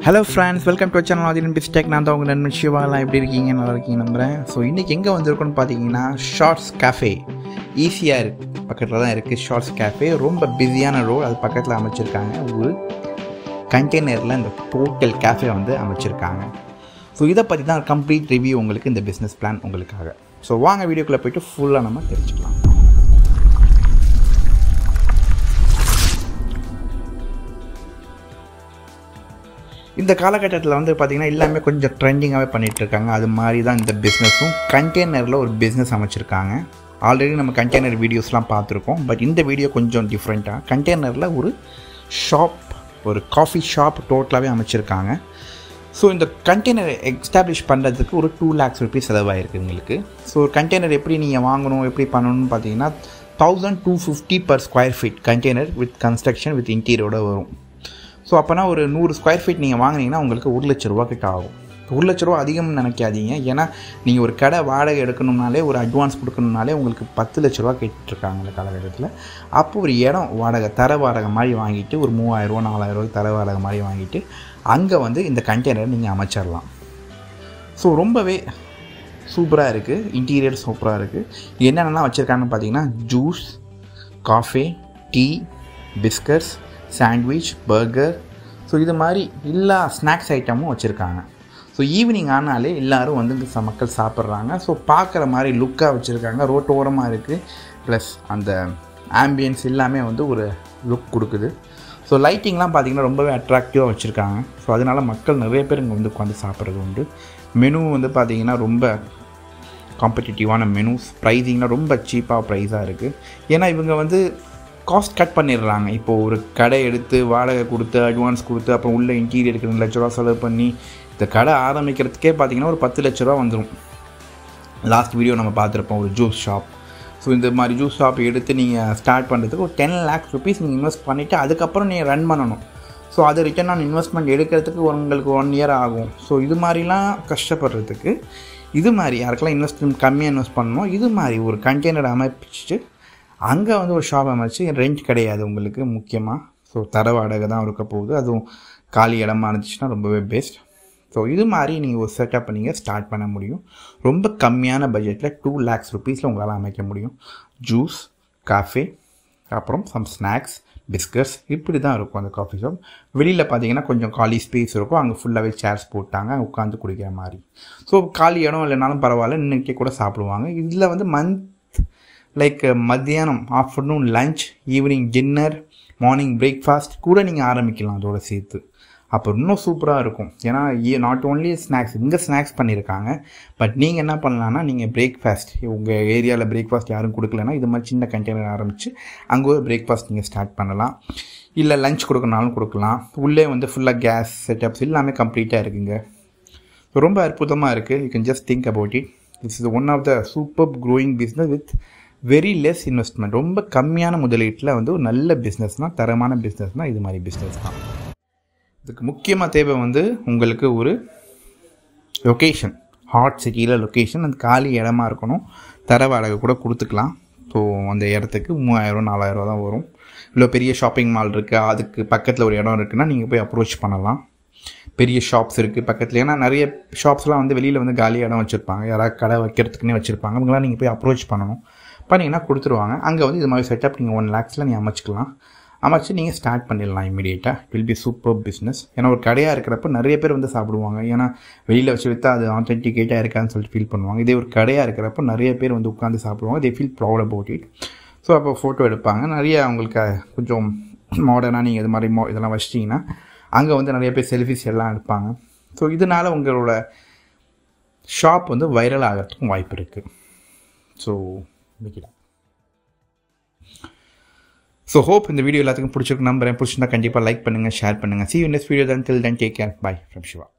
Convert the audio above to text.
hello friends welcome to channel Aadhiran பிஸ்டெக் நான் தான் உங்கள் நண்பன் சிவாலாம் எப்படி இருக்கீங்க நல்லா இருக்கீங்க நம்புகிறேன் ஸோ இன்றைக்கி எங்கே வந்திருக்கோன்னு பார்த்தீங்கன்னா ஷார்ட்ஸ் கேஃபே ஈஸியாக இருக்குது பக்கத்தில் தான் இருக்குது ஷார்ட்ஸ் கேஃபே ரொம்ப பிஸியான ரோட் அது பக்கத்தில் அமைச்சிருக்காங்க ஒரு கண்டெய்னரில் இந்த டோட்டல் கேஃபே வந்து அமைச்சிருக்காங்க ஸோ இதை பற்றி தான் கம்ப்ளீட் ரிவ்யூ உங்களுக்கு இந்த பிஸ்னஸ் பிளான் உங்களுக்காக ஸோ வாங்க வீடியோக்குள்ளே போயிட்டு ஃபுல்லாக நம்ம தெரிஞ்சுக்கலாம் இந்த காலகட்டத்தில் வந்து பார்த்திங்கன்னா எல்லாமே கொஞ்சம் ட்ரெண்டிங்காகவே பண்ணிகிட்டு இருக்காங்க அது மாதிரி தான் இந்த பிஸ்னஸும் கண்டெய்னரில் ஒரு பிஸ்னஸ் அமைச்சிருக்காங்க ஆல்ரெடி நம்ம கண்டெய்னர் வீடியோஸ்லாம் பார்த்துருக்கோம் பட் இந்த வீடியோ கொஞ்சம் டிஃப்ரெண்ட்டாக கண்டெய்னரில் ஒரு ஷாப் ஒரு காஃபி ஷாப் டோட்டலாகவே அமைச்சிருக்காங்க ஸோ இந்த கண்டெய்னர் எஸ்டாப்ளிஷ் பண்ணுறதுக்கு ஒரு டூ லேக்ஸ் ருபீஸ் செலவாயிருக்கு உங்களுக்கு ஸோ ஒரு கண்டெய்னர் எப்படி நீங்கள் வாங்கணும் எப்படி பண்ணணும்னு பார்த்தீங்கன்னா thousand two fifty per square feet container with construction with இன்டீரியரோட வரும் ஸோ அப்போனா ஒரு நூறு ஸ்கொயர் ஃபீட் நீங்கள் வாங்கினீங்கன்னா உங்களுக்கு ஒரு லட்ச ரூபா கிட்ட ஆகும் ஒரு லட்ச ரூபா அதிகம்னு நினைக்காதீங்க ஏன்னா நீங்கள் ஒரு கடை வாடகை எடுக்கணும்னாலே ஒரு அட்வான்ஸ் கொடுக்கணும்னாலே உங்களுக்கு பத்து லட்ச ரூபா கேட்டுட்ருக்காங்க இந்த காலகட்டத்தில் அப்போ ஒரு இடம் வாடகை தர வாடகை மாதிரி வாங்கிட்டு ஒரு மூவாயிரரூவா நாலாயிரரூவா தர வாடகை மாதிரி வாங்கிட்டு அங்கே வந்து இந்த கண்டெய்னர் நீங்கள் அமைச்சிடலாம் ஸோ ரொம்பவே சூப்பராக இருக்குது இன்டீரியர் சூப்பராக இருக்குது என்னென்னலாம் வச்சுருக்காங்கன்னு பார்த்தீங்கன்னா juice cafe tea biscuits sandwich burger so இது மாதிரி எல்லா ஸ்நாக்ஸ் ஐட்டமும் வச்சுருக்காங்க ஸோ ஈவினிங் ஆனாலே எல்லோரும் வந்து இங்கே மக்கள் சாப்பிட்றாங்க ஸோ பார்க்குற மாதிரி லுக்காக வச்சுருக்காங்க ரோட்டோரமாக இருக்குது ப்ளஸ் அந்த ஆம்பியன்ஸ் எல்லாமே வந்து ஒரு லுக் கொடுக்குது ஸோ லைட்டிங்லாம் பார்த்திங்கன்னா ரொம்பவே அட்ராக்டிவாக வச்சுருக்காங்க ஸோ அதனால் மக்கள் நிறைய பேர் இங்கே வந்து உட்காந்து சாப்பிட்றது உண்டு மெனு வந்து பார்த்திங்கன்னா ரொம்ப காம்படிட்டிவான மெனுஸ் ப்ரைஸிங்லாம் ரொம்ப சீப்பாக ப்ரைஸாக இருக்குது ஏன்னா இவங்க வந்து காஸ்ட் கட் பண்ணிடுறாங்க இப்போது ஒரு கடை எடுத்து வாடகை கொடுத்து அட்வான்ஸ் கொடுத்து அப்புறம் உள்ள இன்டீரியருக்கு ரெண்டு லட்ச ரூபா செலவு பண்ணி இந்த கடை ஆரம்பிக்கிறதுக்கே பார்த்திங்கன்னா ஒரு பத்து லட்ச ரூபா வந்துடும் லாஸ்ட் வீடியோ நம்ம பார்த்துருப்போம் ஒரு ஜூஸ் ஷாப் ஸோ இந்த மாதிரி ஜூஸ் ஷாப் எடுத்து நீங்கள் ஸ்டார்ட் பண்ணுறதுக்கு ஒரு டென் லேக்ஸ் ருபீஸ் நீங்கள் இன்வெஸ்ட் பண்ணிவிட்டு அதுக்கப்புறம் நீங்கள் ரன் பண்ணணும் ஸோ அது ரிட்டர்ன் ஆன் இன்வெஸ்ட்மெண்ட் எடுக்கிறதுக்கு உங்களுக்கு ஒன் இயர் ஆகும் ஸோ இது மாதிரிலாம் கஷ்டப்படுறதுக்கு இது மாதிரி யாருக்கெல்லாம் இன்வெஸ்ட்மெண்ட் கம்மியாக இன்வெஸ்ட் பண்ணணும் இது மாதிரி ஒரு கண்டெய்னர் அமைச்சிட்டு அங்கே வந்து ஒரு ஷாப் அமைச்சு ரெண்ட் கிடையாது உங்களுக்கு முக்கியமாக ஸோ தர வாடகை தான் இருக்க போகுது அதுவும் காலி இடமா இருந்துச்சுன்னா ரொம்பவே பெஸ்ட் ஸோ இது மாதிரி நீங்கள் ஒரு செட்டப் நீங்கள் ஸ்டார்ட் பண்ண முடியும் ரொம்ப கம்மியான பட்ஜெட்டில் டூ லேக்ஸ் ருபீஸில் உங்களால் அமைக்க முடியும் ஜூஸ் காஃபே அப்புறம் சம் ஸ்நாக்ஸ் பிஸ்கட்ஸ் இப்படி தான் இருக்கும் அந்த காஃபி ஷாப் வெளியில் பார்த்தீங்கன்னா கொஞ்சம் காலி ஸ்பேஸ் இருக்கும் அங்கே ஃபுல்லாகவே சேர்ஸ் போட்டாங்க அங்கே உட்காந்து குடிக்கிற மாதிரி ஸோ காலி இடம் இல்லைனாலும் பரவாயில்ல நின்றுக்கே கூட சாப்பிடுவாங்க இதில் வந்து மந்த் லைக் மத்தியானம் afternoon lunch evening dinner morning breakfast கூட நீங்கள் ஆரம்பிக்கலாம் அதோட சேர்த்து அப்போ இன்னும் சூப்பராக இருக்கும் ஏன்னா நாட் ஓன்லி ஸ்நாக்ஸ் இங்கே ஸ்நாக்ஸ் பண்ணியிருக்காங்க பட் நீங்கள் என்ன பண்ணலான்னா நீங்கள் பிரேக்ஃபாஸ்ட் உங்கள் ஏரியாவில் பிரேக்ஃபாஸ்ட் யாரும் கொடுக்கலன்னா இது மாதிரி சின்ன கண்டெய்னர் ஆரம்பித்து அங்கே ஒரு பிரேக்ஃபாஸ்ட் நீங்கள் ஸ்டார்ட் பண்ணலாம் இல்லை லஞ்ச் கொடுக்கணுனாலும் கொடுக்கலாம் உள்ளே வந்து ஃபுல்லாக கேஸ் செட்டப்ஸ் எல்லாமே கம்ப்ளீட்டாக இருக்குங்க ரொம்ப அற்புதமாக இருக்குது you can just think about it this is one of the super growing business with very less investment ரொம்ப கம்மியான முதலீட்டில் வந்து ஒரு நல்ல பிஸ்னஸ்னால் தரமான பிஸ்னஸ்னால் இது மாதிரி பிஸ்னஸ் தான் இதுக்கு முக்கியமாக தேவை வந்து உங்களுக்கு ஒரு லொக்கேஷன் ஹாட் சிட்டியில் லொக்கேஷன் அந்த காலி இடமா இருக்கணும் தர வாடகை கூட கொடுத்துக்கலாம் ஸோ அந்த இடத்துக்கு மூவாயிரம் நாலாயிரம் தான் வரும் இல்லை பெரிய ஷாப்பிங் மால் இருக்குது அதுக்கு பக்கத்தில் ஒரு இடம் இருக்குன்னா நீங்கள் போய் அப்ரோச் பண்ணலாம் பெரிய ஷாப்ஸ் இருக்குது பக்கத்தில் ஏன்னா நிறைய ஷாப்ஸ்லாம் வந்து வெளியில் வந்து காலி இடம் வச்சுருப்பாங்க யாராவது கடை வைக்கிறதுக்குன்னே வச்சுருப்பாங்க அவங்களாம் நீங்கள் போய் அப்ரோச் பண்ணணும் பண்ணிங்கன்னா கொடுத்துருவாங்க அங்கே வந்து இது மாதிரி செட்டப் நீங்கள் ஒன் லேக்ஸில் நீங்கள் அமைச்சிக்கலாம் அமைச்சு நீங்கள் ஸ்டார்ட் பண்ணிடலாம் இமீடியட்டாக வில் பி சூப்பர் பிஸ்னஸ் ஏன்னா ஒரு கடையாக இருக்கிறப்ப நிறைய பேர் வந்து சாப்பிடுவாங்க ஏன்னா வெளியில் வச்சு விற்றா அது ஆத்தென்டிகேட்டாக இருக்கான்னு சொல்லிட்டு ஃபீல் பண்ணுவாங்க இதே ஒரு கடையாக இருக்கிறப்ப நிறைய பேர் வந்து உட்காந்து சாப்பிடுவாங்க they feel proud about it so அப்போ ஃபோட்டோ எடுப்பாங்க நிறைய அவங்களுக்கு கொஞ்சம் மாடர்னாக நீங்கள் இது மாதிரி மோ இதெல்லாம் வச்சிட்டிங்கன்னா அங்கே வந்து நிறைய பேர் செல்ஃபிஸ் எல்லாம் எடுப்பாங்க ஸோ இதனால் உங்களோட ஷாப் வந்து வைரல் ஆகிறதுக்கும் வாய்ப்பு இருக்குது ஸோ வைக்கலாம் ஸோ ஹோப் இந்த வீடியோ எல்லாத்துக்கும் பிடிச்சிருக்கு நம்புறேன் பிடிச்சிருந்தா கண்டிப்பாக லைக் பண்ணுங்கள் ஷேர் பண்ணுங்கள் சி யூ நெக்ஸ்ட் வீடியோ தான் till then take care bye from Siva